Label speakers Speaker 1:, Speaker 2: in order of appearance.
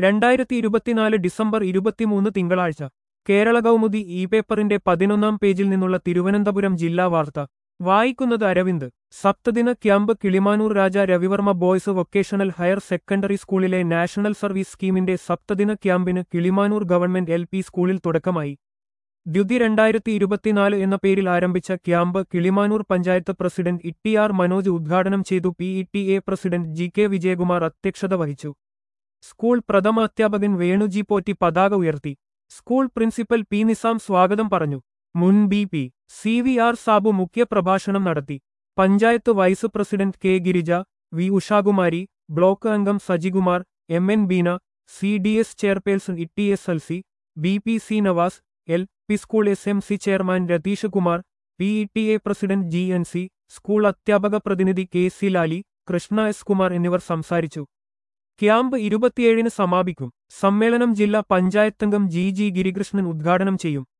Speaker 1: രണ്ടായിരത്തി ഇരുപത്തിനാല് ഡിസംബർ ഇരുപത്തിമൂന്ന് തിങ്കളാഴ്ച കേരള കൗമുദി ഇ പേപ്പറിന്റെ പതിനൊന്നാം പേജിൽ നിന്നുള്ള തിരുവനന്തപുരം ജില്ലാ വാർത്ത വായിക്കുന്നത് അരവിന്ദ് സപ്തദിന camp Kilimanoor Raja Ravivarma boys vocational higher secondary സ്കൂളിലെ നാഷണൽ സർവീസ് സ്കീമിന്റെ സപ്തദിന ക്യാമ്പിന് കിളിമാനൂർ ഗവൺമെന്റ് എൽ സ്കൂളിൽ തുടക്കമായി ദ്യുതി രണ്ടായിരത്തി ഇരുപത്തിനാല് എന്ന പേരിൽ ആരംഭിച്ച camp Kilimanoor panchayat president E R Manoj ഉദ്ഘാടനം ചെയ്തു P E T A president G K Vijayakumar അധ്യക്ഷത വഹിച്ചു സ്കൂൾ പ്രഥമാധ്യാപകൻ വേണുജി പോറ്റി പതാക ഉയർത്തി സ്കൂൾ പ്രിൻസിപ്പൽ പി നിസാം സ്വാഗതം പറഞ്ഞു മുൻ B P C V R Sabu മുഖ്യപ്രഭാഷണം നടത്തി panchayat vice president K Girija V Ushakumari block അംഗം Sajikumar M N Beena C D S chairperson E T S L C B P C Navas L P school S M C chairman Ratheesh Kumar P E T A president G N C school അധ്യാപക പ്രതിനിധി K C Lali Krishna S Kumar എന്നിവർ സംസാരിച്ചു camp ഇരുപത്തിയേഴിന് സമാപിക്കും സമ്മേളനം ജില്ലാ പഞ്ചായത്തംഗം G G Girikrishnan ഉദ്ഘാടനം ചെയ്യും